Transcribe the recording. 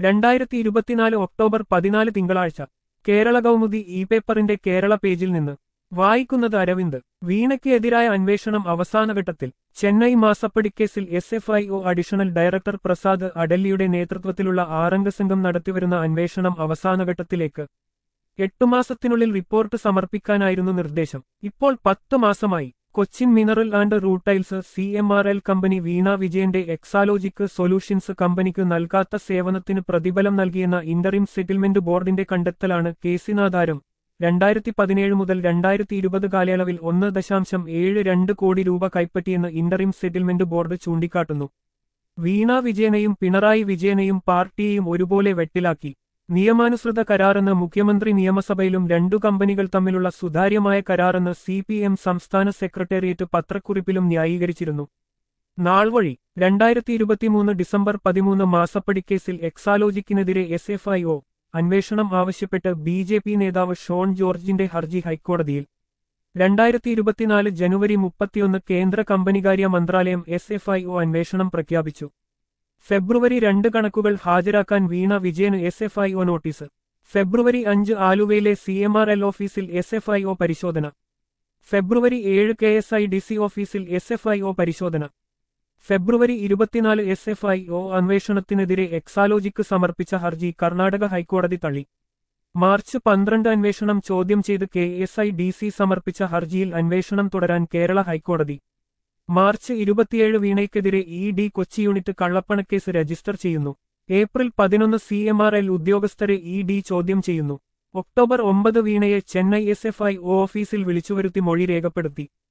രണ്ടായിരത്തി ഇരുപത്തിനാല് ഒക്ടോബർ പതിനാല് തിങ്കളാഴ്ച കേരള കൗമുദി ഇ പേപ്പറിന്റെ കേരള പേജിൽ നിന്ന് വായിക്കുന്നത് അരവിന്ദ് വീണയ്ക്ക് എതിരായ അന്വേഷണം അവസാനഘട്ടത്തിൽ ചെന്നൈ മാസപ്പടിക്കേസിൽ S F I O additional director Prasad അഡല്ലിയുടെ നേതൃത്വത്തിലുള്ള ആറംഗ സംഘം നടത്തിവരുന്ന അന്വേഷണം അവസാനഘട്ടത്തിലേക്ക് എട്ടു മാസത്തിനുള്ളിൽ റിപ്പോർട്ട് സമർപ്പിക്കാനായിരുന്നു നിർദ്ദേശം ഇപ്പോൾ പത്ത് മാസമായി Cochin mineral and rutiles C M R L company Veena വിജയന്റെ എക്സാലോജിക് സൊല്യൂഷൻസ് കമ്പനിക്ക് നൽകാത്ത സേവനത്തിന് പ്രതിഫലം നൽകിയെന്ന ഇന്ററിം സെറ്റിൽമെന്റ് ബോർഡിന്റെ കണ്ടെത്തലാണ് കേസിനാധാരം രണ്ടായിരത്തി പതിനേഴ് മുതൽ രണ്ടായിരത്തി ഇരുപത് കാലയളവിൽ ഒന്ന് ദശാംശം ഏഴ് രണ്ട് കോടി രൂപ കൈപ്പറ്റിയെന്ന് ഇന്ററിം സെറ്റിൽമെന്റ് ബോർഡ് ചൂണ്ടിക്കാട്ടുന്നു വീണ വിജയനെയും പിണറായി വിജയനെയും പാർട്ടിയെയും ഒരുപോലെ വെട്ടിലാക്കി നിയമാനുസൃത കരാറെന്ന് മുഖ്യമന്ത്രി നിയമസഭയിലും രണ്ടു കമ്പനികൾ തമ്മിലുള്ള സുതാര്യമായ കരാറെന്ന് സി പി എം സംസ്ഥാന സെക്രട്ടേറിയറ്റ് പത്രക്കുറിപ്പിലും ന്യായീകരിച്ചിരുന്നു നാൾവഴി രണ്ടായിരത്തി ഇരുപത്തിമൂന്ന് ഡിസംബർ പതിമൂന്ന് മാസപ്പടിക്കേസിൽ എക്സാലോജിക്കിനെതിരെ എസ് എഫ് ഐ ഒ അന്വേഷണം ആവശ്യപ്പെട്ട് ബി ജെ പി നേതാവ് ഷോൺ ജോർജിന്റെ ഹർജി ഹൈക്കോടതിയിൽ രണ്ടായിരത്തി ഇരുപത്തിനാല് ജനുവരി മുപ്പത്തിയൊന്ന് കേന്ദ്ര കമ്പനികാര്യ മന്ത്രാലയം എസ് എഫ് ഐ ഒ അന്വേഷണം പ്രഖ്യാപിച്ചു ഫെബ്രുവരി രണ്ട് കണക്കുകൾ ഹാജരാക്കാൻ വീണ വിജയന് S F I O notice February അഞ്ച് ആലുവയിലെ സി എം ആർ എൽ ഓഫീസിൽ എസ് എഫ് ഐ ഒ പരിശോധന ഫെബ്രുവരി ഏഴ് K S I D C ഓഫീസിൽ എസ് എഫ് ഐ ഒ പരിശോധന ഫെബ്രുവരി ഇരുപത്തിനാല് എസ് എഫ് ഐ ഒ അന്വേഷണത്തിനെതിരെ എക്സാലോജിക്ക് സമർപ്പിച്ച ഹർജി കർണാടക ഹൈക്കോടതി തള്ളി മാർച്ച് പന്ത്രണ്ട് അന്വേഷണം ചോദ്യം ചെയ്ത് K S I D C സമർപ്പിച്ച ഹർജിയിൽ അന്വേഷണം തുടരാൻ കേരള ഹൈക്കോടതി മാർച്ച് ഇരുപത്തിയേഴ് വീണയ്ക്കെതിരെ ഇ ഡി കൊച്ചി യൂണിറ്റ് കള്ളപ്പണക്കേസ് രജിസ്റ്റർ ചെയ്യുന്നു ഏപ്രിൽ പതിനൊന്ന് സി എം ആർ എൽ ഉദ്യോഗസ്ഥരെ ഇ ഡി ചോദ്യം ചെയ്യുന്നു ഒക്ടോബർ ഒമ്പത് വീണയെ Chennai S F I O ഓഫീസിൽ വിളിച്ചുവരുത്തി മൊഴി രേഖപ്പെടുത്തി